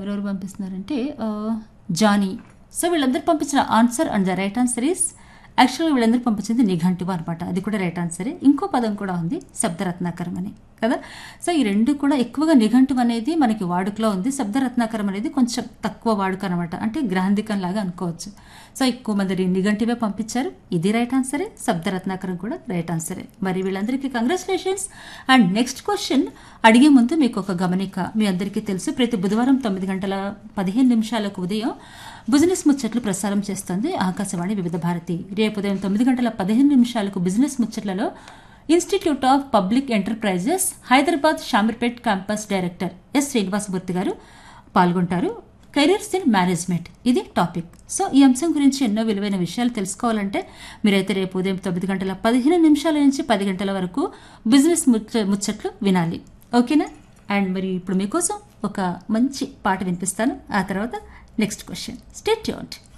ఎవరెవరు పంపిస్తున్నారంటే ఆ, Johnny so వీళ్ళందరూ పంపించిన answer and the right answer is యాక్చువల్గా వీళ్ళందరూ పంపించింది నిఘంటువ అనమాట అది కూడా రైట్ ఆన్సరే ఇంకో పదం కూడా ఉంది శబ్దరత్నాకరం అని కదా సో ఈ రెండు కూడా ఎక్కువగా నిఘంటువ అనేది మనకి వాడుకలో ఉంది శబ్దరత్నాకరం అనేది కొంచెం తక్కువ వాడుక అనమాట అంటే గ్రాంధికం లాగా అనుకోవచ్చు సో ఎక్కువ మంది నిఘంటివే పంపించారు ఇది రైట్ ఆన్సరే శబ్దరత్నాకరం కూడా రైట్ ఆన్సరే మరి వీళ్ళందరికీ కంగ్రాచులేషన్స్ అండ్ నెక్స్ట్ క్వశ్చన్ అడిగే ముందు మీకు ఒక గమనిక మీ అందరికీ తెలుసు ప్రతి బుధవారం తొమ్మిది గంటల పదిహేను నిమిషాలకు ఉదయం బిజినెస్ ముచ్చట్లు ప్రసారం చేస్తుంది ఆకాశవాణి వివిధ భారతి రేపు ఉదయం తొమ్మిది గంటల పదిహేను నిమిషాలకు బిజినెస్ ముచ్చట్లలో institute of public enterprises Hyderabad Shamirpet campus director S Srinivasamurthy garu పాల్గొంటారు కెరీర్స్ ఇన్ మేనేజ్మెంట్ ఇది టాపిక్ సో ఈ అంశం గురించి ఎన్నో విలువైన విషయాలు తెలుసుకోవాలంటే మీరైతే రేపు ఉదయం తొమ్మిది గంటల పదిహేను నిమిషాల నుంచి పది గంటల వరకు బిజినెస్ ముచ్చ ముచ్చట్లు వినాలి ఓకేనా అండ్ మరి ఇప్పుడు మీకోసం ఒక మంచి పాట వినిపిస్తాను ఆ తర్వాత నెక్స్ట్ క్వశ్చన్ స్టేట్ యూన్డ్